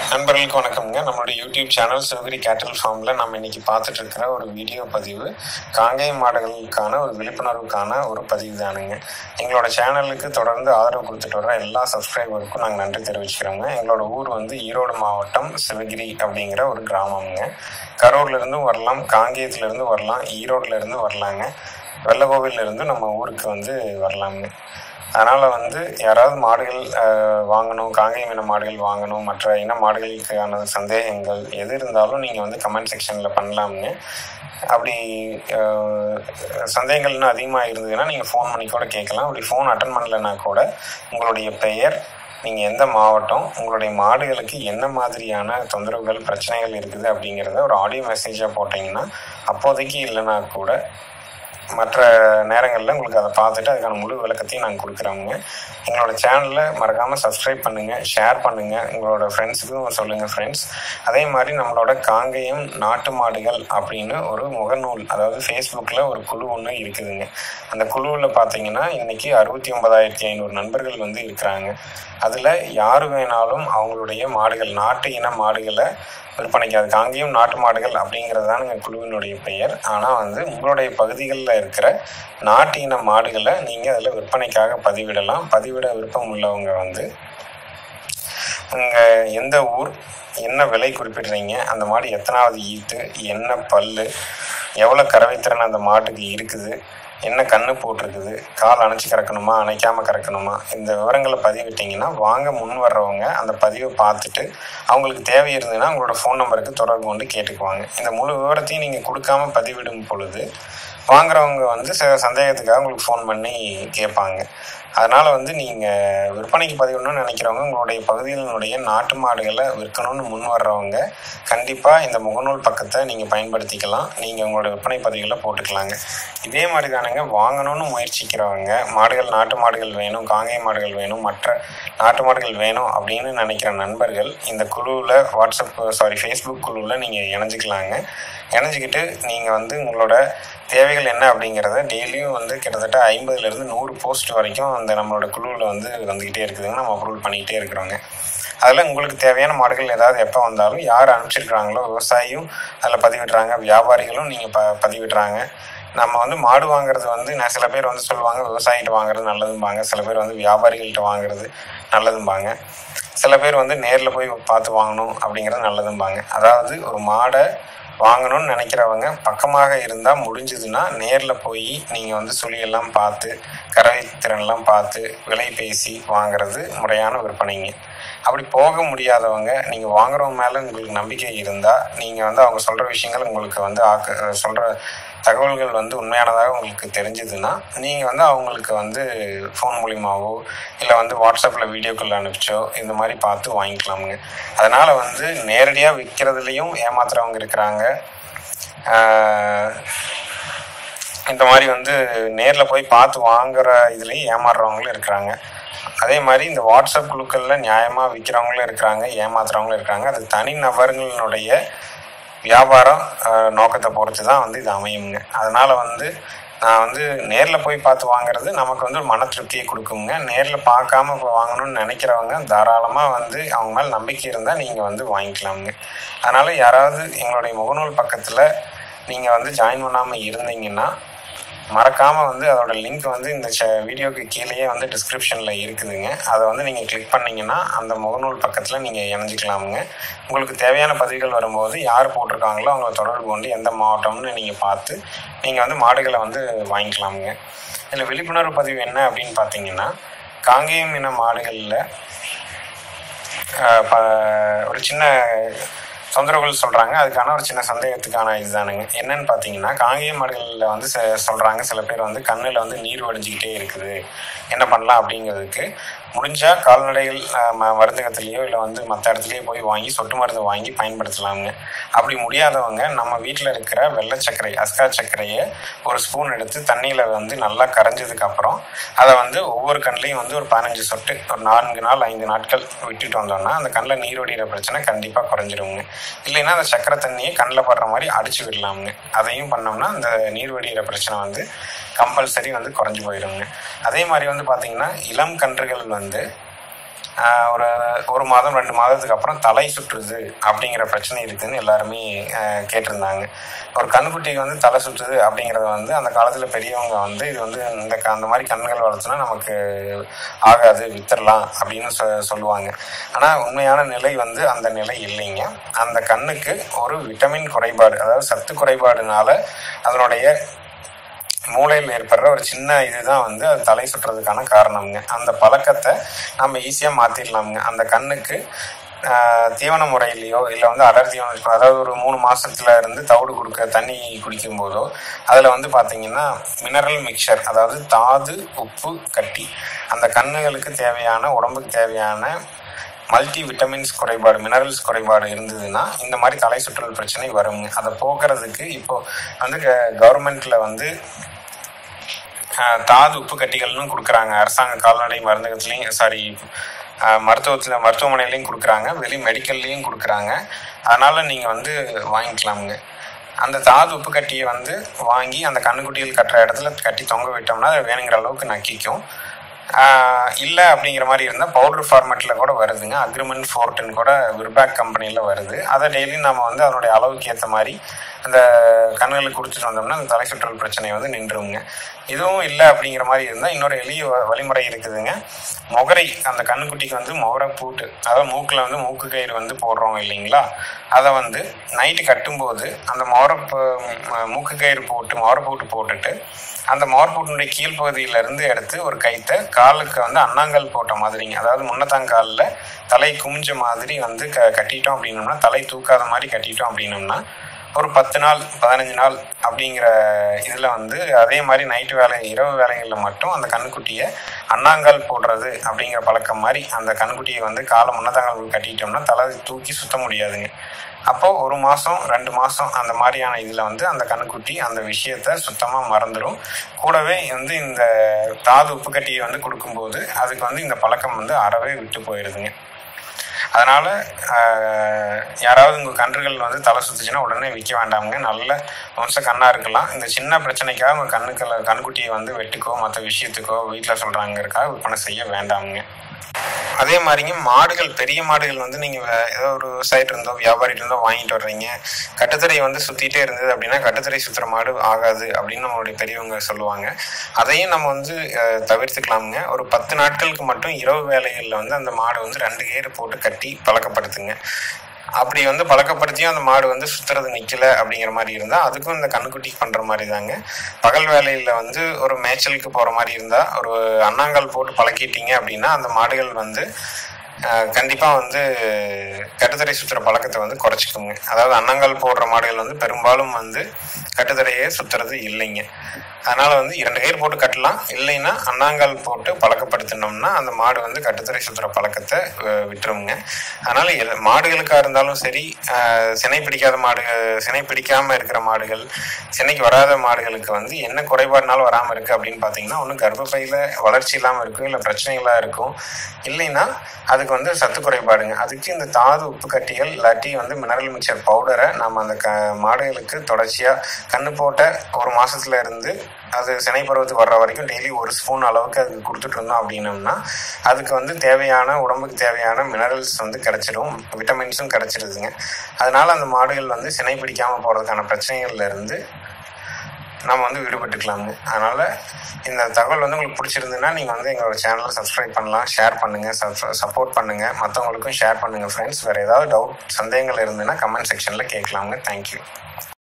நண்பர்களுக்கு வணக்கம்ங்க நம்மளுடைய யூடியூப் சேனல் சிவகிரி கேட்டல் ஃபார்மில் நம்ம இன்னைக்கு பார்த்துட்டு இருக்கிற ஒரு வீடியோ பதிவு காங்கேய மாடுகளுக்கான ஒரு விழிப்புணர்வுக்கான ஒரு பதிவு தானுங்க எங்களோட சேனலுக்கு தொடர்ந்து ஆதரவு கொடுத்துட்டு வர எல்லா சப்ஸ்கிரைபருக்கும் நாங்கள் நன்றி தெரிவிச்சுக்கிறோங்க எங்களோட ஊர் வந்து ஈரோடு மாவட்டம் சிவகிரி அப்படிங்கிற ஒரு கிராமம்ங்க கரூர்ல இருந்தும் வரலாம் காங்கேயத்துல இருந்து வரலாம் ஈரோடுல இருந்து வரலாங்க வெள்ளகோவில்ல இருந்து நம்ம ஊருக்கு வந்து வரலாங்க அதனால் வந்து யாராவது மாடுகள் அஹ், வாங்கணும் காங்கேயம் இன மாடுகள் வாங்கணும் மற்ற இன மாடுகளுக்கான சந்தேகங்கள் எது இருந்தாலும் நீங்கள் வந்து கமெண்ட் செக்ஷனில் பண்ணலாம்னு அப்படி அஹ், சந்தேகங்கள் இன்னும் அதிகமாக இருந்ததுன்னா நீங்கள் ஃபோன் பண்ணி கூட கேட்கலாம் அப்படி ஃபோன் அட்டன் பண்ணலைன்னா கூட உங்களுடைய பெயர் நீங்கள் எந்த மாவட்டம் உங்களுடைய மாடுகளுக்கு என்ன மாதிரியான தொந்தரவுகள் பிரச்சனைகள் இருக்குது அப்படிங்கிறத ஒரு ஆடியோ மெசேஜாக போட்டிங்கன்னா அப்போதைக்கு இல்லைன்னா கூட மற்ற நேரங்களில் உங்களுக்கு அதை பார்த்துட்டு அதுக்கான முழு விளக்கத்தையும் நாங்கள் கொடுக்குறோங்க எங்களோட சேனலில் மறக்காமல் சப்ஸ்கிரைப் பண்ணுங்கள் ஷேர் பண்ணுங்கள் உங்களோட ஃப்ரெண்ட்ஸுக்கும் சொல்லுங்கள் ஃப்ரெண்ட்ஸ் அதே மாதிரி நம்மளோட காங்கேயம் நாட்டு மாடுகள் அப்படின்னு ஒரு முகநூல் அதாவது ஃபேஸ்புக்கில் ஒரு குழு ஒன்று இருக்குதுங்க அந்த குழுவில் பார்த்தீங்கன்னா இன்றைக்கி அறுபத்தி ஒன்பதாயிரத்தி ஐநூறு நண்பர்கள் வந்து இருக்கிறாங்க அதில் யார் வேணாலும் அவங்களுடைய மாடுகள் நாட்டு இன மாடுகளை விற்பனைக்கு அது காங்கேயம் நாட்டு மாடுகள் அப்படிங்கிறது தானுங்க குழுவினுடைய பெயர் ஆனால் வந்து உங்களுடைய பகுதிகளில் இருக்கிற நாட்டு இன மாடுகளை நீங்கள் அதில் விற்பனைக்காக பதிவிடலாம் பதிவிட விருப்பம் உள்ளவங்க வந்து உங்கள் எந்த ஊர் என்ன விலை குறிப்பிடுறீங்க அந்த மாடு எத்தனாவது ஈத்து என்ன பல்லு எவ்வளோ கறவைத்திறன் அந்த மாட்டுக்கு இருக்குது என்ன கண்ணு போட்டிருக்குது கால் அணைச்சி கறக்கணுமா அணைக்காமல் கறக்கணுமா இந்த விவரங்களை பதிவிட்டிங்கன்னா வாங்க முன் வர்றவங்க அந்த பதிவை பார்த்துட்டு அவங்களுக்கு தேவை இருந்ததுன்னா உங்களோட ஃபோன் நம்பருக்கு தொடர்பு கொண்டு கேட்டுக்குவாங்க இந்த முழு விவரத்தையும் நீங்கள் கொடுக்காம பதிவிடும் பொழுது வாங்குறவங்க வந்து சில சந்தேகத்துக்காக உங்களுக்கு ஃபோன் பண்ணி கேட்பாங்க அதனால் வந்து நீங்கள் விற்பனைக்கு பதிவிடணும்னு நினைக்கிறவங்க உங்களுடைய பகுதிகளினுடைய நாட்டு மாடுகளை விற்கணும்னு முன் வர்றவங்க கண்டிப்பாக இந்த முகநூல் பக்கத்தை நீங்கள் பயன்படுத்திக்கலாம் நீங்கள் உங்களோட விற்பனை பதிவுகளை போட்டுக்கலாங்க இதே மாதிரி தானுங்க வாங்கணும்னு முயற்சிக்கிறவங்க மாடுகள் நாட்டு மாடுகள் வேணும் காங்கேய மாடுகள் வேணும் மற்ற நாட்டு மாடுகள் வேணும் அப்படின்னு நினைக்கிற நண்பர்கள் இந்த குழுவில் வாட்ஸ்அப் சாரி ஃபேஸ்புக் குழுவில் நீங்கள் இணைஞ்சிக்கலாங்க இணைஞ்சிக்கிட்டு நீங்கள் வந்து உங்களோட தேவைகள் என்ன அப்படிங்கிறத டெய்லியும் வந்து கிட்டத்தட்ட ஐம்பதுலேருந்து நூறு போஸ்ட் வரைக்கும் அந்த நம்மளோட குழுவில் வந்து வந்துக்கிட்டே இருக்குதுங்க நம்ம அப்ரூவல் பண்ணிக்கிட்டே இருக்கிறோங்க அதில் உங்களுக்கு தேவையான மாடுகள் ஏதாவது எப்போ வந்தாலும் யார் அனுப்பிச்சிருக்கிறாங்களோ விவசாயியும் அதில் பதிவிடுறாங்க வியாபாரிகளும் நீங்கள் ப பதிவிடுறாங்க நம்ம வந்து மாடு வாங்குறது வந்து நான் சில பேர் வந்து சொல்லுவாங்க விவசாயிகிட்ட வாங்குறது நல்லதும்பாங்க சில பேர் வந்து வியாபாரிகள்கிட்ட வாங்குறது நல்லதும்பாங்க சில பேர் வந்து நேரில் போய் பார்த்து வாங்கணும் அப்படிங்கிறது நல்லதும்பாங்க அதாவது ஒரு மாடை வாங்கணும்னு நினைக்கிறவங்க பக்கமாக இருந்தால் முடிஞ்சதுன்னா நேரில் போய் நீங்கள் வந்து சுழியெல்லாம் பார்த்து கறவை திறன்லாம் பார்த்து விலை பேசி வாங்குறது முறையான விற்பனைங்க அப்படி போக முடியாதவங்க நீங்கள் வாங்குறவங்க மேலே உங்களுக்கு நம்பிக்கை இருந்தால் நீங்கள் வந்து அவங்க சொல்கிற விஷயங்கள் உங்களுக்கு வந்து ஆக்க சொல்கிற தகவல்கள் வந்து உண்மையானதாக உங்களுக்கு தெரிஞ்சதுன்னா நீங்கள் வந்து அவங்களுக்கு வந்து ஃபோன் மூலியமாவோ இல்லை வந்து வாட்ஸ்அப்பில் வீடியோக்கள் அனுப்பிச்சோ இந்த மாதிரி பார்த்து வாங்கிக்கலாமுங்க அதனால் வந்து நேரடியாக விற்கிறதுலையும் ஏமாத்துறவங்க இருக்கிறாங்க ஆஹ் இந்த மாதிரி வந்து நேரில் போய் பார்த்து வாங்குற இதுலேயும் ஏமாறுறவங்களும் இருக்கிறாங்க அதே மாதிரி இந்த வாட்ஸ்அப் குழுக்களில் நியாயமாக விற்கிறவங்களும் இருக்கிறாங்க ஏமாத்துறவங்களும் இருக்கிறாங்க அது தனி நபர்களினுடைய வியாபாரம் ஆஹ், நோக்கத்தை பொறுத்து தான் வந்து இது அமையுங்க அதனால் வந்து நான் வந்து நேரில் போய் பார்த்து வாங்குறது நமக்கு வந்து ஒரு மன திருப்தியை கொடுக்குங்க நேரில் பார்க்காம இப்போ வாங்கணும்னு நினைக்கிறவங்க தாராளமாக வந்து அவங்க மேலே நம்பிக்கை இருந்தால் நீங்கள் வந்து வாங்கிக்கலாமுங்க அதனால் யாராவது எங்களுடைய முகநூல் பக்கத்தில் நீங்கள் வந்து ஜாயின் பண்ணாமல் இருந்தீங்கன்னா மறக்காமல் வந்து அதோட லிங்க் வந்து இந்த ச- வீடியோக்கு கீழேயே வந்து டிஸ்கிரிப்ஷனில் இருக்குதுங்க அதை வந்து நீங்கள் கிளிக் பண்ணீங்கன்னா அந்த முகநூல் பக்கத்தில் நீங்கள் இணைஞ்சிக்கலாமுங்க உங்களுக்கு தேவையான பதிவுகள் வரும்போது யார் போட்டிருக்காங்களோ அவங்கள தொடர்பு கொண்டு எந்த மாவட்டம்னு நீங்கள் பார்த்து நீங்கள் வந்து மாடுகளை வந்து வாங்கிக்கலாமுங்க இதில் விழிப்புணர்வு பதிவு என்ன அப்படின்னு பார்த்தீங்கன்னா காங்கேயம் இன மாடுகளில் ப- ஒரு சின்ன தொந்தரவுகள் சொல்கிறாங்க அதுக்கான ஒரு சின்ன சந்தேகத்துக்கான இதுதானுங்க என்னன்னு பார்த்தீங்கன்னா காங்கேய மாடுகளில் வந்து ச- சொல்கிறாங்க சில பேர் வந்து கண்ணில் வந்து நீர் வடிஞ்சிக்கிட்டே இருக்குது என்ன பண்ணலாம் அப்படிங்கிறதுக்கு முடிஞ்சால் கால்நடைகள் அஹ், ம- மருந்தகத்துலேயோ இல்லை வந்து மற்ற இடத்துலையோ போய் வாங்கி சொட்டு மருந்து வாங்கி பயன்படுத்தலாமுங்க அப்படி முடியாதவங்க நம்ம வீட்டில் இருக்கிற வெள்ளை சர்க்கரை அஸ்கா சர்க்கரையை ஒரு ஸ்பூன் எடுத்து தண்ணியில் வந்து நல்லா கரைஞ்சதுக்கு அப்புறம் அதை வந்து ஒவ்வொரு கண்ணிலையும் வந்து ஒரு பதினஞ்சு சொட்டு ஒரு நான்கு நாள் ஐந்து நாட்கள் விட்டுட்டு வந்தோம்னா அந்த கண்ணில் நீர் வடிகிற பிரச்சனை கண்டிப்பாக குறைஞ்சிருங்க இல்லைன்னா அந்த சக்கரை தண்ணியை கண்ணில் படுற மாதிரி அடிச்சு விடலாமுங்க அதையும் பண்ணோம்னா அந்த நீர் வடிகிற பிரச்சனை வந்து கம்பல்சரி வந்து குறைஞ்சு போயிடுங்க அதே மாதிரி வந்து பார்த்தீங்கன்னா இளம் கன்றுகள் வந்து ஆஹ் ஒரு ஒரு மாதம் ரெண்டு மாதத்துக்கு அப்புறம் தலை சுற்றுது அப்படிங்கிற பிரச்சனை இருக்குதுன்னு எல்லாருமே ஆஹ் கேட்டிருந்தாங்க ஒரு கண்ணுக்குட்டிக்கு வந்து தலை சுற்றுது அப்படிங்கிறது வந்து அந்த காலத்தில் பெரியவங்க வந்து இது வந்து இந்த க- அந்த மாதிரி கண்ணுகள் வளர்த்துனா நமக்கு ஆகாது வித்துடலாம் அப்படின்னு சொ சொல்லுவாங்க ஆனால் உண்மையான நிலை வந்து அந்த நிலை இல்லைங்க அந்த கண்ணுக்கு ஒரு விட்டமின் குறைபாடு அதாவது சத்து குறைபாடுனால அதனுடைய மூளையில் ஏற்படுற ஒரு சின்ன இதுதான் வந்து அது தலை சுற்றுறதுக்கான காரணம்ங்க அந்த பழக்கத்தை நம்ம ஈஸியாக மாற்றிடலாமுங்க அந்த கண்ணுக்கு ஆஹ், தீவன முறையிலையோ இல்லை வந்து அடர் தீவனம் அதாவது ஒரு மூணு மாசத்துல இருந்து தவிடு கொடுக்க தண்ணி குடிக்கும் போதோ அதில் வந்து பார்த்தீங்கன்னா மினரல் மிக்சர் அதாவது தாது உப்பு கட்டி அந்த கண்ணுகளுக்கு தேவையான உடம்புக்கு தேவையான மல்டி விட்டமின்ஸ் குறைபாடு மினரல்ஸ் குறைபாடு இருந்ததுன்னா இந்த மாதிரி தலை சுற்றல் பிரச்சனை வருங்க அதை போக்குறதுக்கு இப்போ வந்து கவர்மெண்ட்ல வந்து ஆஹ், தாது உப்பு கட்டிகள்னு கொடுக்குறாங்க அரசாங்க கால்நடை மருந்தகத்துலேயும் சாரி மருத்துவத்தில் மருத்துவமனையிலையும் கொடுக்குறாங்க வெளி மெடிக்கல்லையும் கொடுக்குறாங்க அதனால் நீங்கள் வந்து வாங்கிக்கலாமுங்க அந்த தாது உப்பு கட்டியை வந்து வாங்கி அந்த கண்ணுக்குட்டிகள் கட்டுற இடத்துல கட்டி தொங்க விட்டோம்னா அது வேணுங்கிற அளவுக்கு நக்கிக்கும் இல்லை அப்படிங்கிற மாதிரி இருந்தால் பவுடர் ஃபார்மேட்டில் கூட வருதுங்க அக்ரிமெண்ட் ஃபோர்ட்டுன்னு கூட விர்பேக் கம்பெனியில் வருது அதை டெய்லி நம்ம வந்து அதனுடைய அளவுக்கு ஏற்ற மாதிரி அந்த கண்ணுகளுக்கு கொடுத்துட்டு வந்தோம்னா அந்த தலை சுற்றல் பிரச்சனை வந்து நின்றுங்க இதுவும் இல்லை அப்படிங்கிற மாதிரி இருந்தால் இன்னொரு எளிய வ- வழிமுறை இருக்குதுங்க முகரை அந்த கண்ணுக்குட்டிக்கு வந்து முகரை பூட்டு அதாவது மூக்கில் வந்து மூக்கு கயிறு வந்து போடுறோம் இல்லைங்களா அதை வந்து நைட்டு கட்டும்போது அந்த முகரை ப- ம- மூக்கு கயிறு போட்டு முகரை பூட்டு போட்டுட்டு அந்த மோர்பூட்டினுடைய கீழ்ப்பகுதியில இருந்து எடுத்து ஒரு கைத்தை காலுக்கு வந்து அண்ணாங்கல் போட்ட மாதிரிங்க அதாவது முன்னத்தாங்காலில் தலை குமிஞ்ச மாதிரி வந்து க கட்டிட்டோம் அப்படின்னோம்னா தலை தூக்காத மாதிரி கட்டிட்டோம் அப்படின்னோம்னா ஒரு பத்து நாள் பதினஞ்சு நாள் அப்படிங்கிற இதில் வந்து அதே மாதிரி நைட்டு வேலை இரவு வேலைகளில் மட்டும் அந்த கண்ணுக்குட்டியை அண்ணாங்கால் போடுறது அப்படிங்கிற பழக்கம் மாதிரி அந்த கண்ணுக்குட்டியை வந்து காலை முன்னதாங்கால் கட்டிட்டோம்னா தலை தூக்கி சுத்த முடியாதுங்க அப்போ ஒரு மாதம் ரெண்டு மாதம் அந்த மாதிரியான இதில் வந்து அந்த கண்ணுக்குட்டி அந்த விஷயத்த சுத்தமாக மறந்துடும் கூடவே வந்து இந்த தாது உப்பு கட்டியை வந்து கொடுக்கும்போது அதுக்கு வந்து இந்த பழக்கம் வந்து அறவே விட்டு போயிடுதுங்க அதனால் யாராவது உங்கள் கன்றுகள் வந்து தலை சுத்துச்சுன்னா உடனே விற்க வேண்டாமுங்க நல்ல வம்ச கண்ணாக இருக்கலாம் இந்த சின்ன பிரச்சனைக்காக உங்கள் கண்ணுக்களை கண்ணுக்குட்டியை வந்து வெட்டுக்கோ மற்ற விஷயத்துக்கோ வீட்டில் சொல்கிறாங்கிறக்காக விற்பனை செய்ய வேண்டாமுங்க அதே மாதிரிங்க மாடுகள் பெரிய மாடுகள் வந்து நீங்கள் ஏதோ ஒரு விவசாயிட்டு இருந்தோ வியாபாரிட்டு இருந்தோ வாங்கிட்டு வர்றீங்க கட்டுத்தரை வந்து சுற்றிட்டே இருந்தது அப்படின்னா கட்டுத்தரை சுற்றுற மாடு ஆகாது அப்படின்னு நம்மளுடைய பெரியவங்க சொல்லுவாங்க அதையும் நம்ம வந்து அஹ், தவிர்த்துக்கலாமுங்க ஒரு பத்து நாட்களுக்கு மட்டும் இரவு வேலைகளில் வந்து அந்த மாடை வந்து ரெண்டு கேர் போட்டு கட்டி பழக்கப்படுத்துங்க அப்படி வந்து பழக்கப்படுத்தியும் அந்த மாடு வந்து சுத்துறது நிக்கல அப்படிங்கிற மாதிரி இருந்தா அதுக்கும் இந்த கண்ணுக்குட்டிக்கு பண்ற மாதிரி தாங்க பகல் வேலையில வந்து ஒரு மேய்ச்சலுக்கு போற மாதிரி இருந்தா ஒரு அண்ணாங்கால் போட்டு பழக்கிட்டீங்க அப்படின்னா அந்த மாடுகள் வந்து அஹ், கண்டிப்பா வந்து கட்டுத்தரை சுத்துற பழக்கத்தை வந்து குறைச்சிக்குங்க அதாவது அண்ணாங்கால் போடுற மாடுகள் வந்து பெரும்பாலும் வந்து கட்டுத்தரையே சுத்துறது இல்லைங்க அதனால வந்து இரண்டு கயிறு போட்டு கட்டலாம் இல்லைன்னா அண்ணாங்கால் போட்டு பழக்கப்படுத்தினோம்னா அந்த மாடு வந்து கட்டுத்தரை சுத்துற பழக்கத்தை அஹ், விட்டுருங்க அதனால எல்- மாடுகளுக்கா இருந்தாலும் சரி அஹ், சினை பிடிக்காத மாடு சினை பிடிக்காம இருக்கிற மாடுகள் சினைக்கு வராத மாடுகளுக்கு வந்து என்ன குறைபாடுனாலும் வராம இருக்கு அப்படின்னு பாத்தீங்கன்னா ஒன்று கர்ப்பப்பையில வளர்ச்சி இல்லாம இருக்கும் இல்லை பிரச்சனைகளா இருக்கும் இல்லைன்னா அதுக்கு வந்து சத்து குறைபாடுங்க அதுக்கு இந்த தாது உப்பு கட்டிகள் இல்லாட்டி வந்து மினரல் மிக்சர் பவுடரை நம்ம அந்த க மாடுகளுக்கு தொடர்ச்சியா கண்ணு போட்ட ஒரு மாசத்துல இருந்து அது சினை பருவத்துக்கு வர்ற வரைக்கும் டெய்லி ஒரு ஸ்பூன் அளவுக்கு அதுக்கு கொடுத்துட்டு இருந்தோம் அப்படின்னம்னா அதுக்கு வந்து தேவையான உடம்புக்கு தேவையான மினரல்ஸ் வந்து கிடைச்சிடும் விட்டமின்ஸும் கிடைச்சிருதுங்க அதனால அந்த மாடுகள் வந்து சினை பிடிக்காம போறதுக்கான பிரச்சனைகள்ல இருந்து நம்ம வந்து விடுபட்டுக்கலாங்க அதனால இந்த தகவல் வந்து உங்களுக்கு பிடிச்சிருந்ததுன்னா நீங்க வந்து எங்களோட சேனலை சப்ஸ்கிரைப் பண்ணலாம் ஷேர் பண்ணுங்க சப்போர்ட் பண்ணுங்க மற்றவங்களுக்கும் ஷேர் பண்ணுங்க ஃப்ரெண்ட்ஸ் வேற ஏதாவது டவுட் சந்தேகங்கள் இருந்ததுன்னா கமெண்ட் செக்ஷன்ல கேட்கலாங்க தேங்க்யூ